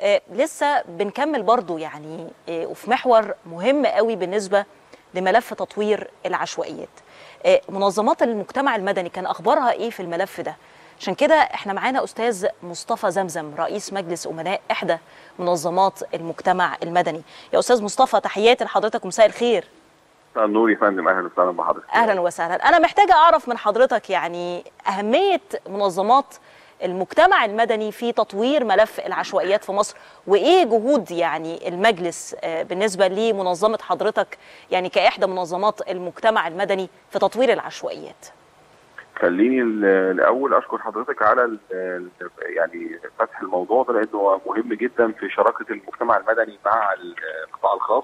آه، لسه بنكمل برضو يعني آه، وفي محور مهم قوي بالنسبه لملف تطوير العشوائيات آه، منظمات المجتمع المدني كان اخبارها ايه في الملف ده عشان كده احنا معانا استاذ مصطفى زمزم رئيس مجلس امناء احدى منظمات المجتمع المدني يا استاذ مصطفى تحياتي لحضرتك ومساء الخير نور يا فندم اهلا وسهلا بحضرتك اهلا وسهلا انا محتاجه اعرف من حضرتك يعني اهميه منظمات المجتمع المدني في تطوير ملف العشوائيات في مصر وايه جهود يعني المجلس آه، بالنسبه لمنظمه حضرتك يعني كاحدى منظمات المجتمع المدني في تطوير العشوائيات خليني ال- الاول اشكر حضرتك على ال- ال- يعني فتح الموضوع ده لانه هو مهم جدا في شراكه المجتمع المدني مع القطاع الخاص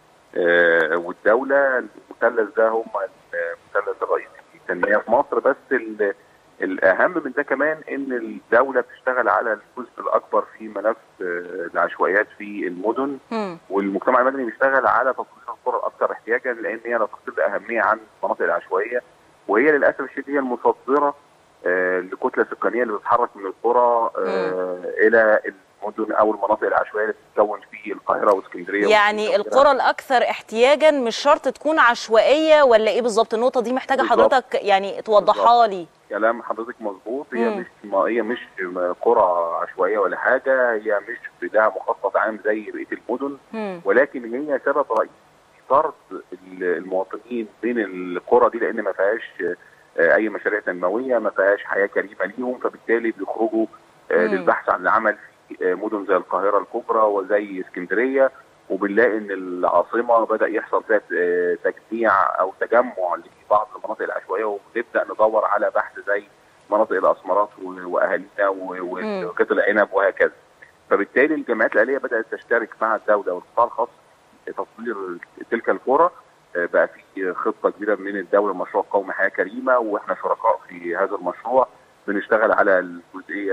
آه، والدوله المثلث ده هم المثلث الرئيسي في التنميه في مصر بس ال- الاهم من ده كمان ان الدوله بتشتغل على الجزء الاكبر في ملف آه، العشوائيات في المدن مم. والمجتمع المدني بيشتغل على تطوير القرى الاكثر احتياجا لان هي لا تقل اهميه عن المناطق العشوائيه وهي للاسف الشديد هي المصدره آه، لكتله سكانيه اللي بتتحرك من القرى آه، الى المدن او المناطق العشوائيه اللي بتتكون في القاهره واسكندريه يعني وغيرها. القرى الاكثر احتياجا مش شرط تكون عشوائيه ولا ايه بالظبط النقطه دي محتاجه بالظبط. حضرتك يعني توضحها لي كلام حضرتك مظبوط هي مم. مش ما هي مش قرى عشوائيه ولا حاجه هي مش بدها مخطط عام زي بقيه المدن مم. ولكن هي سبب رئيسي في طرد ال- المواطنين من القرى دي لان ما فيهاش آه، اي مشاريع تنمويه ما فيهاش حياه كريمه ليهم فبالتالي بيخرجوا آه، مم. للبحث عن العمل في آه، مدن زي القاهره الكبرى وزي اسكندريه وبنلاقي ان العاصمه بدا يحصل فيها آه، تجميع او تجمع لبعض المناطق العشوائيه ونبدا ندور على بحث زي مناطق الاسمرات و- واهالينا و- مم. وقطع العنب وهكذا. فبالتالي الجمعيات الاهليه بدات تشترك مع الدوله والقطاع الخاص في تطوير تلك القرى آه، بقى في خطه كبيره من الدوله مشروع قومي حياه كريمه واحنا شركاء في هذا المشروع بنشتغل على الجزئيه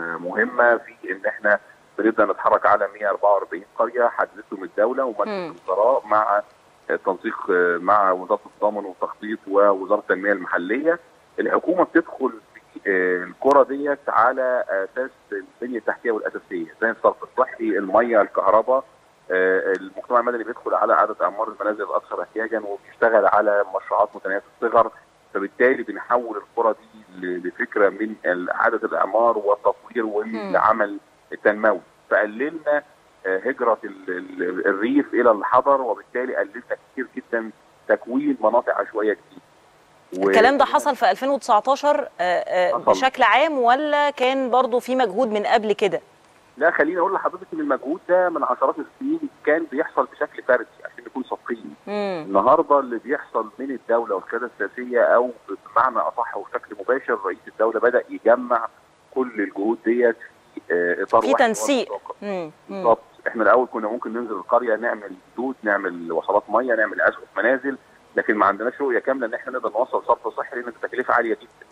مهمه في ان احنا بنبدا نتحرك على 144 قريه حددتهم الدوله مم. ومجلس الوزراء مع التنسيق آه، مع وزاره التضامن والتخطيط ووزاره التنميه المحليه الحكومه بتدخل في آه، القرى ديت على اساس البنيه التحتيه والاساسيه زي الصرف الصحي الميه الكهرباء آه، المجتمع المدني بيدخل على عدد اعمار المنازل الاكثر احتياجا وبيشتغل على مشروعات متناهيه الصغر فبالتالي بنحول القرى دي ل- لفكره من عدد الاعمار والتطوير والعمل التنموي فقللنا آه، هجره ال- ال- الريف الى الحضر وبالتالي قللنا كتير جدا تكوين مناطق عشوائيه جديده و- الكلام ده حصل في 2019 آه، آه، حصل. بشكل عام ولا كان برضو في مجهود من قبل كده لا خليني اقول لحضرتك ان المجهود ده من عشرات السنين كان بيحصل بشكل فردي عشان نكون صادقين مم. النهارده اللي بيحصل من الدوله والقياده السياسيه او بمعنى اصح وبشكل مباشر رئيس الدوله بدا يجمع كل الجهود ديت في آه، اطار في واحد تنسيق. ومنطقة. مم. مم. بالظبط احنا الاول كنا ممكن ننزل القريه نعمل سدود نعمل وصلات ميه نعمل اسقف منازل لكن ما عندناش رؤيه كامله ان احنا نقدر نوصل صرف صحي لان التكلفه عاليه جدا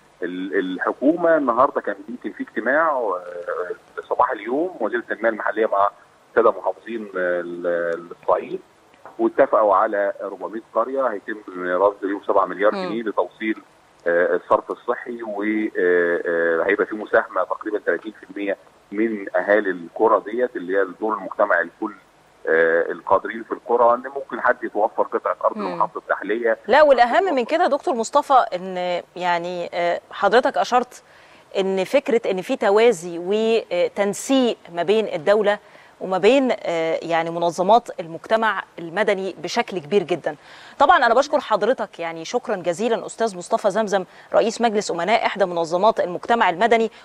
ال- الحكومه النهارده كان يمكن في اجتماع آه، صباح اليوم وزير التنميه المحليه مع الساده محافظين ال- الصعيد واتفقوا على 400 قريه هيتم رصد ليهم 7 مليار مم. جنيه لتوصيل آه، الصرف الصحي وهيبقى في مساهمه تقريبا 30% من اهالي القرى ديت اللي هي الدور المجتمعي لكل آه، القادرين في القرى ان ممكن حد يتوفر قطعه ارض مم. لمحطه تحليه لا والاهم من كده دكتور مصطفى ان يعني آه، حضرتك اشرت ان فكره ان في توازي وتنسيق ما بين الدوله وما بين آه، يعني منظمات المجتمع المدني بشكل كبير جدا طبعا انا بشكر حضرتك يعني شكرا جزيلا استاذ مصطفى زمزم رئيس مجلس امناء احدى منظمات المجتمع المدني